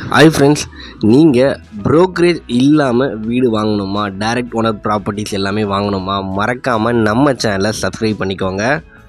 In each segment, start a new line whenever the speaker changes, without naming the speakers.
hi friends நீங்கள் brokerage இல்லாமல் வீடு வாங்கணுமா டைரக்ட் ஓனர் ப்ராப்பர்ட்டிஸ் எல்லாமே வாங்கணுமா மறக்காமல் நம்ம சேனலை சப்ஸ்கிரைப் பண்ணிக்கோங்க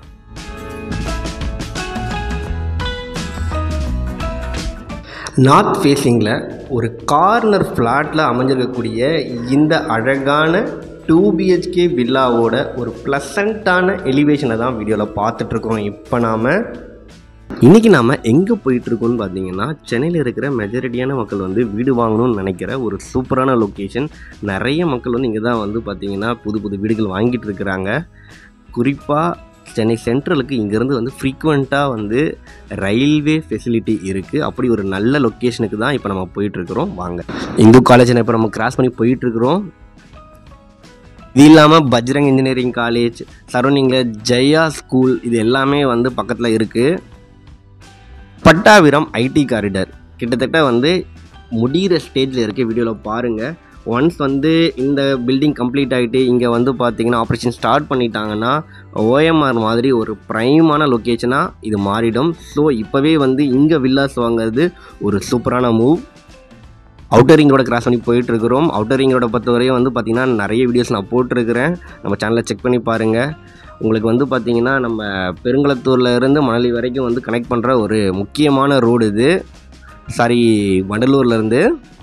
நார்த் ஃபேஸிங்கில் ஒரு கார்னர் ஃப்ளாட்டில் அமைஞ்சிருக்கக்கூடிய இந்த அழகான டூ பிஹெச்கே வில்லாவோட ஒரு ப்ளசண்ட்டான எலிவேஷனை தான் வீடியோவில் பார்த்துட்ருக்கோம் இப்போ நாம் இன்றைக்கி நாம் எங்கே போயிட்டுருக்கோம்னு பார்த்தீங்கன்னா சென்னையில் இருக்கிற மெஜாரிட்டியான மக்கள் வந்து வீடு வாங்கணும்னு நினைக்கிற ஒரு சூப்பரான லொக்கேஷன் நிறைய மக்கள் வந்து இங்கே தான் வந்து பார்த்திங்கன்னா புது புது வீடுகள் வாங்கிட்டு இருக்கிறாங்க குறிப்பாக சென்னை சென்ட்ரலுக்கு இங்கேருந்து வந்து ஃப்ரீக்வெண்ட்டாக வந்து ரயில்வே ஃபெசிலிட்டி இருக்குது அப்படி ஒரு நல்ல லொக்கேஷனுக்கு தான் இப்போ நம்ம போயிட்டுருக்குறோம் வாங்க இந்து காலேஜ் இப்போ நம்ம கிராஸ் பண்ணி போயிட்டுருக்குறோம் இது இல்லாமல் பஜ்ரங் இன்ஜினியரிங் காலேஜ் சரௌண்டிங்கில் ஜெயா ஸ்கூல் இது எல்லாமே வந்து பக்கத்தில் இருக்குது பட்டாபிரம் ஐடி காரிடர் கிட்டத்தட்ட வந்து முடிகிற ஸ்டேஜில் இருக்க வீடியோவில் பாருங்கள் ஒன்ஸ் வந்து இந்த பில்டிங் கம்ப்ளீட் ஆகிட்டு இங்கே வந்து பார்த்தீங்கன்னா ஆப்ரேஷன் ஸ்டார்ட் பண்ணிட்டாங்கன்னா ஓஎம்ஆர் மாதிரி ஒரு ப்ரைமான லொக்கேஷனாக இது மாறிடும் ஸோ இப்போவே வந்து இங்கே வில்லாஸ் வாங்குறது ஒரு சூப்பரான மூவ் அவுட்டர் ரிங்கோட கிராஸ் பண்ணி போயிட்டு இருக்கிறோம் அவுட்டர் ரிங்கோட பொறுத்தவரையும் வந்து பார்த்திங்கன்னா நிறைய வீடியோஸ் நான் போட்டிருக்கிறேன் நம்ம சேனலை செக் பண்ணி பாருங்கள் உங்களுக்கு வந்து பார்த்திங்கன்னா நம்ம பெருங்குளத்தூரில் இருந்து மணலி வரைக்கும் வந்து கனெக்ட் பண்ணுற ஒரு முக்கியமான ரோடு இது சாரி வண்டலூர்லேருந்து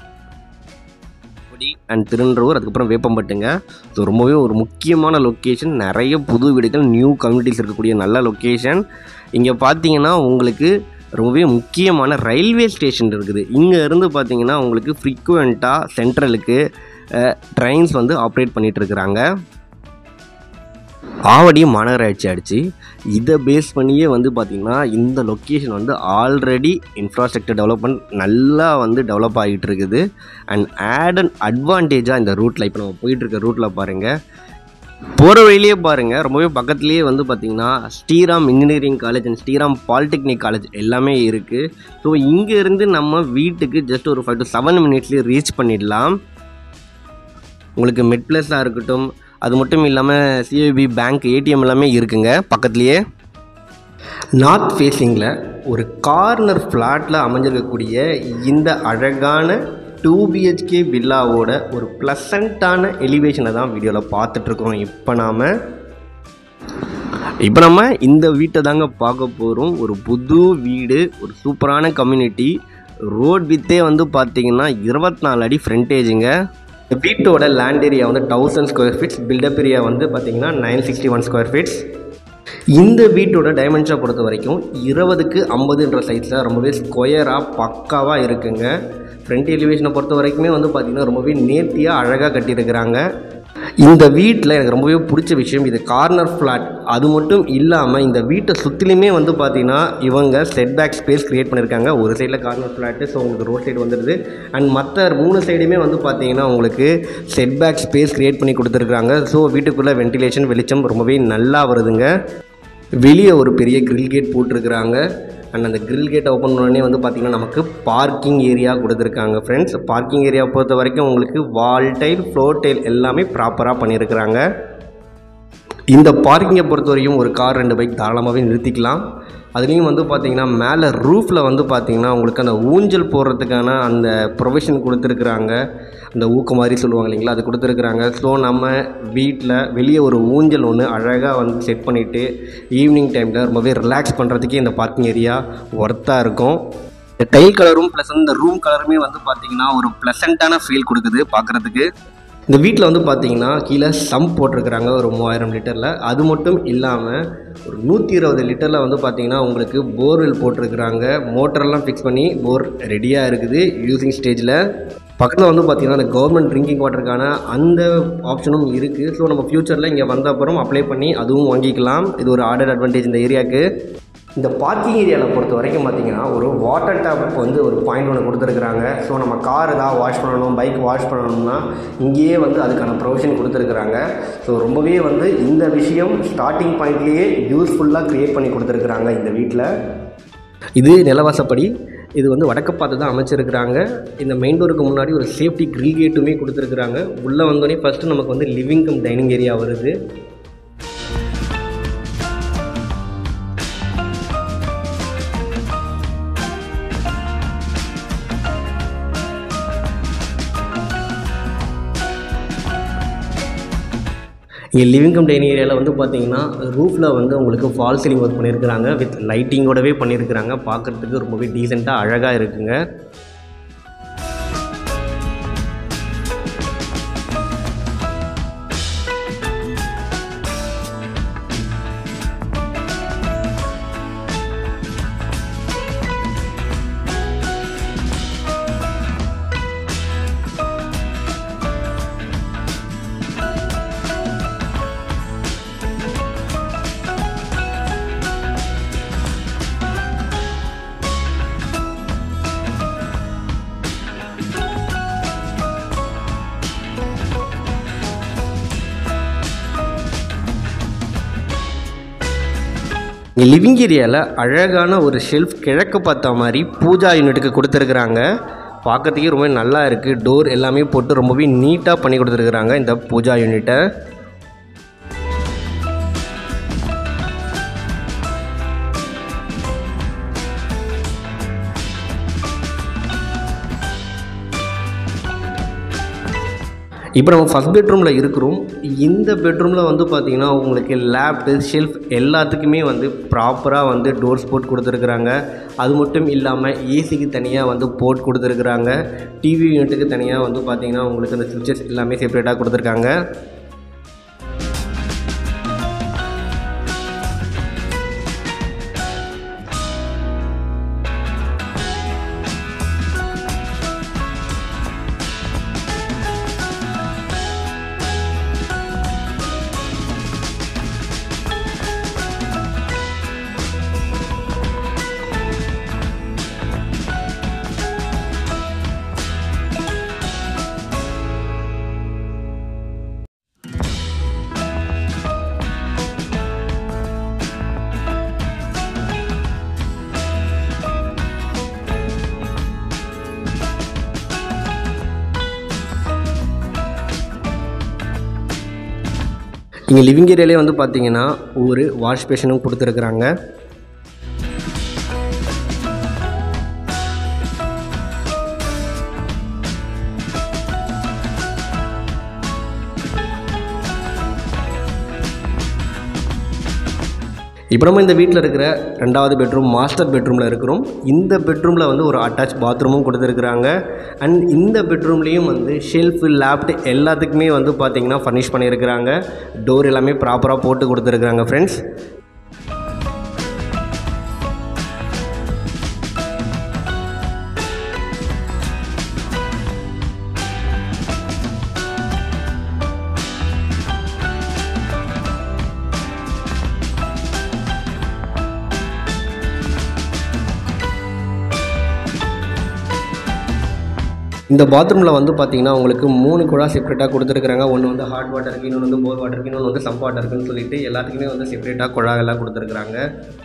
அண்ட் திருநெல்வேலூர் அதுக்கப்புறம் வேப்பம்பட்டுங்க ஸோ ரொம்பவே ஒரு முக்கியமான லொக்கேஷன் நிறைய புது வீடுகள் நியூ கம்யூனிட்டிஸ் இருக்கக்கூடிய நல்ல லொக்கேஷன் இங்கே பார்த்தீங்கன்னா உங்களுக்கு ரொம்பவே முக்கியமான ரயில்வே ஸ்டேஷன் இருக்குது இங்கே இருந்து பார்த்தீங்கன்னா உங்களுக்கு ஃப்ரீக்குவெண்ட்டாக சென்ட்ரலுக்கு ட்ரெயின்ஸ் வந்து ஆப்ரேட் பண்ணிகிட்டு இருக்கிறாங்க ஆவடி மாநகராட்சி அடிச்சு இதை பேஸ் பண்ணியே வந்து பார்த்திங்கன்னா இந்த லொக்கேஷன் வந்து ஆல்ரெடி இன்ஃப்ராஸ்ட்ரக்சர் டெவலப்மெண்ட் நல்லா வந்து டெவலப் ஆகிட்டு இருக்குது அண்ட் ஆட் அண்ட் அட்வான்டேஜாக இந்த ரூட்டில் இப்போ நம்ம போயிட்டுருக்க ரூட்டில் பாருங்கள் போகிற வழியிலே பாருங்கள் ரொம்பவே பக்கத்துலேயே வந்து பார்த்திங்கன்னா Sriram engineering college and Sriram polytechnic college எல்லாமே இருக்குது ஸோ இங்கேருந்து நம்ம வீட்டுக்கு ஜஸ்ட் ஒரு ஃபைவ் டு செவன் மினிட்ஸ்லேயே ரீச் பண்ணிடலாம் உங்களுக்கு மெட் ப்ளஸாக இருக்கட்டும் அது மட்டும் இல்லாமல் சிஐபி பேங்க் ஏடிஎம் எல்லாமே இருக்குங்க பக்கத்துலேயே நார்த் ஃபேஸிங்கில் ஒரு கார்னர் ஃப்ளாட்டில் அமைஞ்சிருக்கக்கூடிய இந்த அழகான டூ பிஹெச்கே வில்லாவோட ஒரு ப்ளசண்ட்டான எலிவேஷனை தான் வீடியோவில் பார்த்துட்ருக்கோம் இப்போ நாம் இப்போ நம்ம இந்த வீட்டை தாங்க பார்க்க போகிறோம் ஒரு புது வீடு ஒரு சூப்பரான கம்யூனிட்டி ரோட் வித்தே வந்து பார்த்தீங்கன்னா இருபத்தி நாலு அடி ஃப்ரண்டேஜுங்க இந்த வீட்டோட லேண்ட் ஏரியா வந்து thousand square feets built up area வந்து பார்த்தீங்கன்னா nine sixty one square feets இந்த வீட்டோட டைமென்ஷனை பொறுத்த வரைக்கும் இருபதுக்கு ஐம்பதுன்ற சைஸில் ரொம்பவே ஸ்கொயராக பக்காவாக இருக்குங்க ஃப்ரண்ட் எலிவேஷனை பொறுத்த வரைக்குமே வந்து பார்த்திங்கன்னா ரொம்பவே நேர்த்தியாக அழகாக கட்டியிருக்கிறாங்க இந்த வீட்டில் எனக்கு ரொம்பவே பிடிச்ச விஷயம் இது கார்னர் ஃப்ளாட் அது மட்டும் இல்லாமல் இந்த வீட்டை சுற்றிலுமே வந்து பார்த்திங்கன்னா இவங்க செட்பேக் ஸ்பேஸ் க்ரியேட் பண்ணியிருக்காங்க ஒரு சைடில் கார்னர் ஃப்ளாட்டு ஸோ உங்களுக்கு ரோட் சைடு வந்துடுது அண்ட் மற்ற மூணு சைடுமே வந்து பார்த்திங்கன்னா உங்களுக்கு செட்பேக் ஸ்பேஸ் க்ரியேட் பண்ணி கொடுத்துருக்காங்க ஸோ வீட்டுக்குள்ளே வென்டிலேஷன் வெளிச்சம் ரொம்பவே நல்லா வருதுங்க வெளியே ஒரு பெரிய கிரில் கேட் போட்டிருக்கிறாங்க அண்ட் அந்த கிரில் கேட்டை ஓப்பன் பண்ணோடனே வந்து பார்த்திங்கன்னா நமக்கு பார்க்கிங் ஏரியா கொடுத்துருக்காங்க ஃப்ரெண்ட்ஸ் பார்க்கிங் ஏரியா பொறுத்த வரைக்கும் உங்களுக்கு வால் டைல் ஃப்ளோர் டைல் எல்லாமே ப்ராப்பராக பண்ணியிருக்கிறாங்க இந்த பார்க்கிங்கை பொறுத்த வரைக்கும் ஒரு கார் ரெண்டு பைக் தாராளமாகவே நிறுத்திக்கலாம் அதுலேயும் வந்து பார்த்திங்கன்னா மேலே ரூஃபில் வந்து பார்த்திங்கன்னா உங்களுக்கு அந்த ஊஞ்சல் போடுறதுக்கான அந்த ப்ரொவிஷன் கொடுத்துருக்குறாங்க அந்த ஊக்கு மாதிரி சொல்லுவாங்க இல்லைங்களா அது கொடுத்துருக்குறாங்க ஸோ நம்ம வீட்டில் வெளியே ஒரு ஊஞ்சல் ஒன்று அழகாக வந்து செட் பண்ணிவிட்டு ஈவினிங் டைமில் ரொம்பவே ரிலாக்ஸ் பண்ணுறதுக்கே இந்த பார்க்கிங் ஏரியா ஒர்த்தாக இருக்கும் இந்த டைல் கலரும் ப்ளஸ் இந்த ரூம் கலருமே வந்து பார்த்திங்கன்னா ஒரு ப்ளசண்ட்டான ஃபீல் கொடுக்குது பார்க்குறதுக்கு இந்த வீட்டில் வந்து பார்த்தீங்கன்னா கீழே சம்ப் போட்டிருக்கிறாங்க ஒரு மூவாயிரம் லிட்டரில் அது மட்டும் இல்லாமல் ஒரு நூற்றி இருபது லிட்டரில் வந்து பார்த்தீங்கன்னா உங்களுக்கு போர்வெல் போட்டிருக்கிறாங்க மோட்டரெல்லாம் ஃபிக்ஸ் பண்ணி போர் ரெடியாக இருக்குது யூஸிங் ஸ்டேஜில் பக்கத்தில் வந்து பார்த்திங்கன்னா அந்த கவர்மெண்ட் ட்ரிங்கிங் வாட்டருக்கான அந்த ஆப்ஷனும் இருக்குது ஸோ நம்ம ஃப்யூச்சரில் இங்கே வந்த அப்புறம் அப்ளை பண்ணி அதுவும் வாங்கிக்கலாம் இது ஒரு ஆர்டர் அட்வான்டேஜ் இந்த ஏரியாவுக்கு இந்த பார்க்கிங் ஏரியாவில் பொறுத்த வரைக்கும் பார்த்தீங்கன்னா ஒரு வாட்டர் டேப் வந்து ஒரு பாயிண்ட் ஒன்று கொடுத்துருக்குறாங்க ஸோ நம்ம கார் ஏதாவது வாஷ் பண்ணணும் பைக் வாஷ் பண்ணணும்னா இங்கேயே வந்து அதுக்கான ப்ரொவிஷன் கொடுத்துருக்குறாங்க ஸோ ரொம்பவே வந்து இந்த விஷயம் ஸ்டார்டிங் பாயிண்ட்லேயே யூஸ்ஃபுல்லாக க்ரியேட் பண்ணி கொடுத்துருக்குறாங்க இந்த வீட்டில் இது நிலவாசப்படி இது வந்து வடக்கு பார்த்து தான் அமைச்சிருக்கிறாங்க இந்த மெயின் டோருக்கு முன்னாடி ஒரு சேஃப்டி கிரில் கேட்டுமே கொடுத்துருக்குறாங்க உள்ளே வந்தோடனே ஃபஸ்ட்டு நமக்கு வந்து லிவிங் கம் டைனிங் ஏரியா வருது இங்கே லிவிங் கம் டைனிங் ஏரியாவில் வந்து பார்த்தீங்கன்னா ரூஃபில் வந்து உங்களுக்கு ஃபால் சீலிங் ஒர்க் பண்ணியிருக்கிறாங்க வித் லைட்டிங்கோடவே பண்ணியிருக்கிறாங்க பார்க்குறதுக்கு ரொம்பவே டீசெண்டாக அழகாக இருக்குங்க இங்கே லிவிங் ஏரியாவில் அழகான ஒரு ஷெல்ஃப் கிழக்கு பார்த்த மாதிரி பூஜா யூனிட்டுக்கு கொடுத்துருக்குறாங்க பார்க்கறதுக்கே ரொம்ப நல்லா இருக்குது டோர் எல்லாமே போட்டு ரொம்பவே நீட்டாக பண்ணி கொடுத்துருக்குறாங்க இந்த பூஜா யூனிட்டை இப்போ நம்ம ஃபஸ்ட் பெட்ரூமில் இருக்கிறோம் இந்த பெட்ரூமில் வந்து பார்த்திங்கன்னா உங்களுக்கு லேப்டு ஷெல்ஃப் எல்லாத்துக்குமே வந்து ப்ராப்பராக வந்து டோர்ஸ் போட்டு கொடுத்துருக்குறாங்க அது மட்டும் இல்லாமல் ஏசிக்கு தனியாக வந்து போட் கொடுத்துருக்குறாங்க டிவி யூனிட்டுக்கு தனியாக வந்து பார்த்திங்கன்னா உங்களுக்கு அந்த சுவிச்சஸ் எல்லாமே செப்பரேட்டாக கொடுத்துருக்காங்க இங்கே லிவிங் ஏரியாலே வந்து பார்த்தீங்கன்னா ஒரு வாஷ் பேஷனும் கொடுத்துருக்குறாங்க இப்போ நம்ம இந்த வீட்டில் இருக்கிற ரெண்டாவது பெட்ரூம் மாஸ்டர் பெட்ரூமில் இருக்கிறோம் இந்த பெட்ரூமில் வந்து ஒரு அட்டாச் பாத்ரூமும் கொடுத்துருக்குறாங்க அண்ட் இந்த பெட்ரூம்லேயும் வந்து ஷெல்ஃபு லேப்ட் எல்லாத்துக்குமே வந்து பார்த்தீங்கன்னா ஃபர்னிஷ் பண்ணியிருக்கிறாங்க டோர் எல்லாமே ப்ராப்பராக போட்டு கொடுத்துருக்குறாங்க ஃப்ரெண்ட்ஸ் இந்த பாத்ரூமில் வந்து பார்த்தீங்கன்னா உங்களுக்கு மூணு குழா செப்பரேட்டாக கொடுத்துருக்குறாங்க ஒன்று வந்து ஹாட் வாட்டருக்கு இன்னொன்று வந்து போர் வாட்டருக்கு இன்னொன்று வந்து சம்ப் வாட்டருக்குன்னு சொல்லிட்டு எல்லாத்துக்குமே வந்து செப்பரேட்டாக குழா எல்லாம் கொடுத்துருக்குறாங்க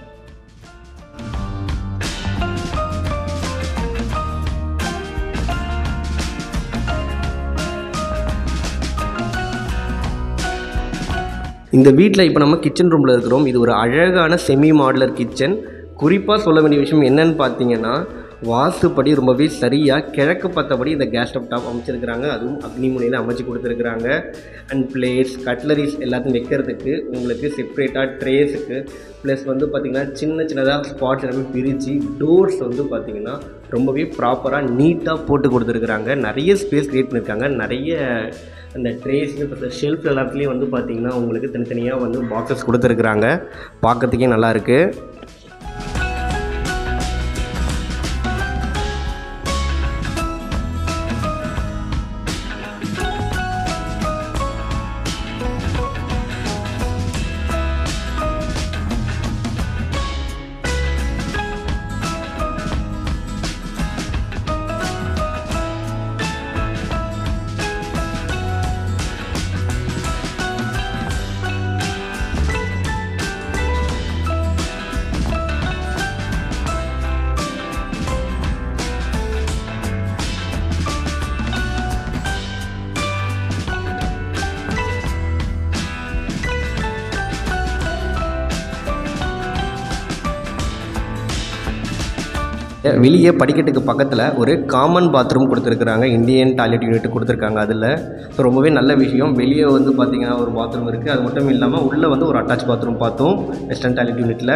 இந்த வீட்டில் இப்போ நம்ம கிச்சன் ரூமில் இருக்கிறோம் இது ஒரு அழகான செமி மாடுலர் கிச்சன் குறிப்பாக சொல்ல வேண்டிய விஷயம் என்னன்னு பார்த்தீங்கன்னா வாஸ்துப்படி ரொம்பவே சரியாக கிழக்கு பார்த்தபடி இந்த கேஸ் ஸ்டவ் டாப் அமைச்சிருக்கிறாங்க அதுவும் அக்னி முனையில் அமைச்சு கொடுத்துருக்குறாங்க அண்ட் பிளேட்ஸ் கட்லரிஸ் எல்லாத்தையும் வைக்கிறதுக்கு உங்களுக்கு செப்ரேட்டாக ட்ரேஸுக்கு ப்ளஸ் வந்து பார்த்திங்கன்னா சின்ன சின்னதாக ஸ்பாட்ஸ் எல்லாமே பிரித்து டோர்ஸ் வந்து பார்த்திங்கன்னா ரொம்பவே ப்ராப்பராக நீட்டாக போட்டு கொடுத்துருக்குறாங்க நிறைய ஸ்பேஸ் க்ரியேட் பண்ணியிருக்காங்க நிறைய அந்த ட்ரேஸ் ப்ளஸ் ஷெல்ஃப் எல்லாத்துலேயும் வந்து பார்த்திங்கன்னா உங்களுக்கு தனித்தனியாக வந்து பாக்ஸஸ் கொடுத்துருக்குறாங்க பார்க்கறதுக்கே நல்லாயிருக்கு வெளியே படிக்கட்டுக்கு பக்கத்தில் ஒரு காமன் பாத்ரூம் கொடுத்துருக்குறாங்க இந்தியன் டாய்லெட் யூனிட் கொடுத்துருக்காங்க அதில் ஸோ ரொம்பவே நல்ல விஷயம் வெளியே வந்து பார்த்தீங்கன்னா ஒரு பாத்ரூம் இருக்குது அது மட்டும் இல்லாமல் உள்ளே வந்து ஒரு அட்டாச் பாத்ரூம் பார்த்தோம் வெஸ்டர்ன் டாய்லெட் யூனிட்டில்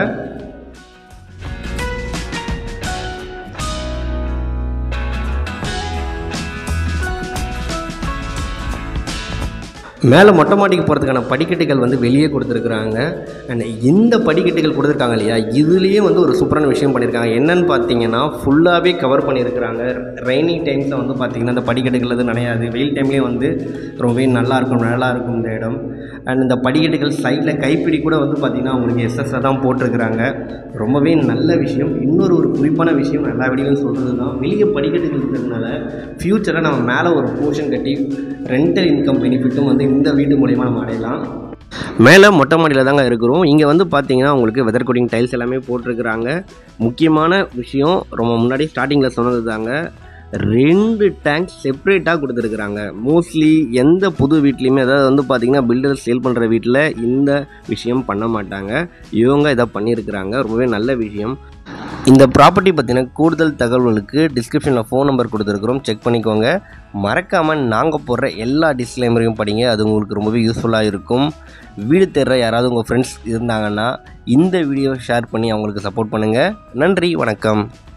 மேலே மொட்டை மாடிக்கு போகிறதுக்கான படிக்கட்டுகள் வந்து வெளியே கொடுத்துருக்குறாங்க அண்ட் இந்த படிக்கட்டுகள் கொடுத்துருக்காங்க இல்லையா இதுலேயே வந்து ஒரு சூப்பரான விஷயம் பண்ணியிருக்காங்க என்னன்னு பார்த்தீங்கன்னா ஃபுல்லாகவே கவர் பண்ணியிருக்கிறாங்க ரெய்னி டைம்ஸில் வந்து பார்த்தீங்கன்னா இந்த படிக்கட்டுகள் வந்து நனையாது வெயில் டைம்லேயும் வந்து ரொம்பவே நல்லா இருக்கும் நல்லா இருக்கும் இந்த இடம் அண்ட் இந்த படிக்கட்டுகள் சைடில் கைப்பிடி கூட வந்து பார்த்திங்கன்னா உங்களுக்கு எஸ்எஸ்ஸாக தான் போட்டிருக்கிறாங்க ரொம்பவே நல்ல விஷயம் இன்னொரு ஒரு குறிப்பான விஷயம் எல்லா வீடியோலையும் சொல்கிறது தான் வெளியே படிக்கட்டுகள் இருக்கிறதுனால ஃப்யூச்சரில் நம்ம மேலே ஒரு போர்ஷன் கட்டி ரெண்டல் இன்கம் பெனிஃபிட்டும் வந்து இந்த வீடு மூலயமா நம்ம அடையலாம் மேலே மொட்டை மாடியில் தாங்க இருக்கிறோம் இங்கே வந்து பார்த்தீங்கன்னா உங்களுக்கு வெதர் கோடிங் டைல்ஸ் எல்லாமே போட்டிருக்கிறாங்க முக்கியமான விஷயம் ரொம்ப முன்னாடி ஸ்டார்டிங்கில் சொன்னது தாங்க ரெண்டு டேங்க் செப்பரேட்டாக கொடுத்துருக்குறாங்க மோஸ்ட்லி எந்த புது வீட்லேயுமே அதாவது வந்து பார்த்திங்கன்னா பில்டர் சேல் பண்ணுற வீட்டில் இந்த விஷயம் பண்ண மாட்டாங்க இவங்க இதை பண்ணியிருக்கிறாங்க ரொம்பவே நல்ல விஷயம் இந்த ப்ராப்பர்ட்டி பற்றின கூடுதல் தகவல்களுக்கு டிஸ்கிரிப்ஷனில் ஃபோன் நம்பர் கொடுத்துருக்குறோம் செக் பண்ணிக்கோங்க மறக்காமல் நாங்கள் போடுற எல்லா டிஸ்க்ளைமரையும் படிங்க அது உங்களுக்கு ரொம்பவே யூஸ்ஃபுல்லாக இருக்கும் வீடு தேடுற யாராவது உங்கள் ஃப்ரெண்ட்ஸ் இருந்தாங்கன்னா இந்த வீடியோவை ஷேர் பண்ணி அவங்களுக்கு சப்போர்ட் பண்ணுங்கள் நன்றி வணக்கம்